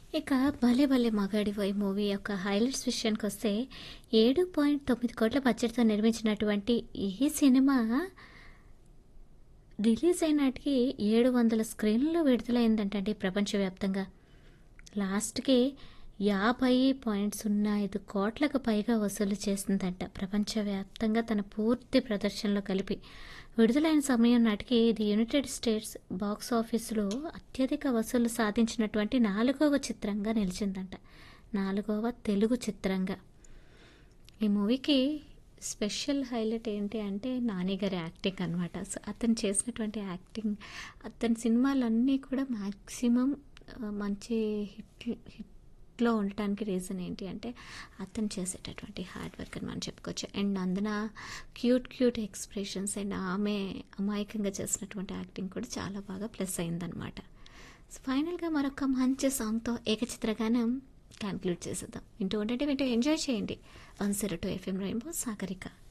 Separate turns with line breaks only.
ఇక భలే భలే మగాడివోయ్ మూవీ యొక్క హైలైట్స్ విషయానికి వస్తే ఏడు పాయింట్ తొమ్మిది కోట్ల బడ్జెట్తో నిర్మించినటువంటి ఈ సినిమా రిలీజ్ అయినాటికి ఏడు వందల స్క్రీన్లో విడుదలైందంటండి ప్రపంచవ్యాప్తంగా లాస్ట్కి యాభై పాయింట్ సున్నా ఐదు కోట్లకు పైగా వసూలు చేసిందంట ప్రపంచవ్యాప్తంగా తన పూర్తి ప్రదర్శనలో కలిపి విడుదలైన సమయం నాటికి ఇది యునైటెడ్ స్టేట్స్ బాక్స్ ఆఫీసులో అత్యధిక వసూలు సాధించినటువంటి నాలుగవ చిత్రంగా నిలిచిందంట నాలుగవ తెలుగు చిత్రంగా ఈ మూవీకి స్పెషల్ హైలైట్ ఏంటి అంటే నాని గారి యాక్టింగ్ అనమాట సో అతను చేసినటువంటి యాక్టింగ్ అతని సినిమాలన్నీ కూడా మ్యాక్సిమం మంచి హిట్ హిట్లో ఉండటానికి రీజన్ ఏంటి అంటే అతను చేసేటటువంటి హార్డ్ వర్క్ అని మనం చెప్పుకోవచ్చు అండ్ అందున క్యూట్ క్యూట్ ఎక్స్ప్రెషన్స్ అండ్ ఆమె అమాయకంగా చేసినటువంటి యాక్టింగ్ కూడా చాలా బాగా ప్లస్ అయిందనమాట సో ఫైనల్గా మరొక మంచి సాంగ్తో ఏకచిత్రగానం కన్క్లూడ్ చేసేద్దాం వింటూ ఉండండి వింటూ ఎంజాయ్ చేయండి one zero two FM Rainbow Sagarika